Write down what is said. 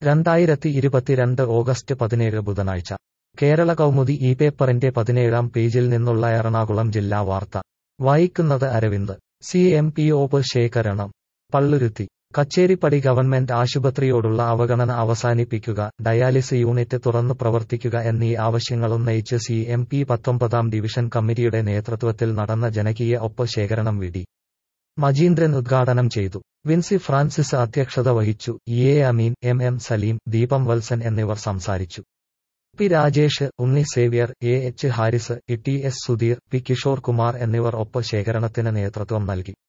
രണ്ടായിരത്തി ഇരുപത്തിരണ്ട് ഓഗസ്റ്റ് പതിനേഴ് ബുധനാഴ്ച കേരള കൗമുദി ഈ പേപ്പറിന്റെ പതിനേഴാം പേജിൽ നിന്നുള്ള എറണാകുളം ജില്ലാ വാർത്ത വായിക്കുന്നത് അരവിന്ദ് സി എം പി ഒപ്പ് ശേഖരണം പള്ളുരുത്തി കച്ചേരിപ്പടി ഗവൺമെന്റ് ആശുപത്രിയോടുള്ള അവഗണന അവസാനിപ്പിക്കുക ഡയാലിസ് യൂണിറ്റ് തുറന്നു പ്രവർത്തിക്കുക എന്നീ ആവശ്യങ്ങളുന്നയിച്ച് സി എം പി പത്തൊമ്പതാം ഡിവിഷൻ കമ്മിറ്റിയുടെ നേതൃത്വത്തിൽ നടന്ന ജനകീയ ഒപ്പ് ശേഖരണം വിധി മജീന്ദ്രൻ ഉദ്ഘാടനം ചെയ്തു വിൻസി ഫ്രാൻസിസ് അധ്യക്ഷത വഹിച്ചു E A Ameen M M Salim Deepam Valsan എന്നിവർ സംസാരിച്ചു P Rajesh Unni Xavier A H Haris T S Sudheer P Kishore Kumar എന്നിവർ ഒപ്പ് ശേഖരണത്തിന് നേതൃത്വം നൽകി